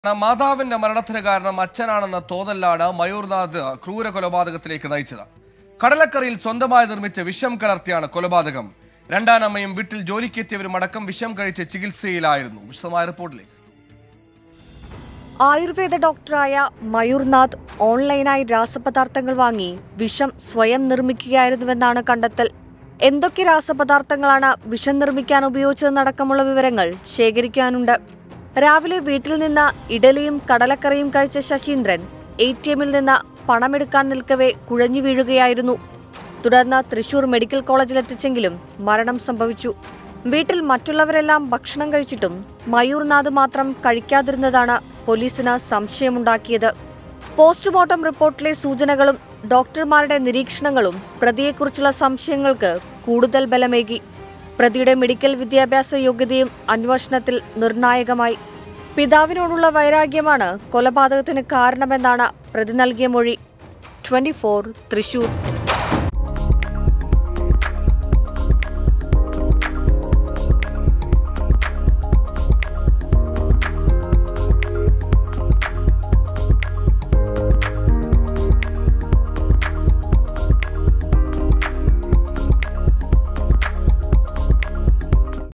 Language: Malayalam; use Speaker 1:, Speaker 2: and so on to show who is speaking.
Speaker 1: മാതാവിന്റെ മരണത്തിന് കാരണം അച്ഛനാണെന്ന തോന്നലാണ് മയൂർനാഥ് ക്രൂര കൊലപാതകത്തിലേക്ക് നയിച്ചത് കടലക്കറിയിൽ സ്വന്തമായി നിർമ്മിച്ച വിഷം കലർത്തിയാണ് കൊലപാതകം രണ്ടാനമ്മയും വീട്ടിൽ ജോലിക്കെത്തിയവരും അടക്കം വിഷം കഴിച്ച് ചികിത്സയിലായിരുന്നു വിശദമായ റിപ്പോർട്ടിലേക്ക്
Speaker 2: ആയുർവേദ ഡോക്ടറായ മയൂർനാഥ് ഓൺലൈനായി രാസപദാർത്ഥങ്ങൾ വാങ്ങി വിഷം സ്വയം നിർമ്മിക്കുകയായിരുന്നുവെന്നാണ് കണ്ടെത്തൽ എന്തൊക്കെ രാസപദാർത്ഥങ്ങളാണ് വിഷം നിർമ്മിക്കാൻ ഉപയോഗിച്ചതെന്നടക്കമുള്ള വിവരങ്ങൾ ശേഖരിക്കാനുണ്ട് രാവിലെ വീട്ടിൽ നിന്ന് ഇഡലിയും കടലക്കറിയും കഴിച്ച ശശീന്ദ്രൻ എ ടി എമ്മിൽ നിന്ന് പണമെടുക്കാൻ നിൽക്കവേ കുഴഞ്ഞു വീഴുകയായിരുന്നു തുടർന്ന് തൃശൂർ മെഡിക്കൽ കോളേജിലെത്തിച്ചെങ്കിലും മരണം സംഭവിച്ചു വീട്ടിൽ മറ്റുള്ളവരെല്ലാം ഭക്ഷണം കഴിച്ചിട്ടും മയൂർനാഥ് മാത്രം കഴിക്കാതിരുന്നതാണ് പോലീസിന് സംശയമുണ്ടാക്കിയത് പോസ്റ്റ്മോർട്ടം റിപ്പോർട്ടിലെ സൂചനകളും ഡോക്ടർമാരുടെ നിരീക്ഷണങ്ങളും പ്രതിയെക്കുറിച്ചുള്ള സംശയങ്ങൾക്ക് കൂടുതൽ ബലമേകി പ്രതിയുടെ മെഡിക്കൽ വിദ്യാഭ്യാസ യോഗ്യതയും അന്വേഷണത്തിൽ നിർണായകമായി പിതാവിനോടുള്ള വൈരാഗ്യമാണ് കൊലപാതകത്തിന് കാരണമെന്നാണ് പ്രതി നൽകിയ മൊഴി ട്വന്റി തൃശൂർ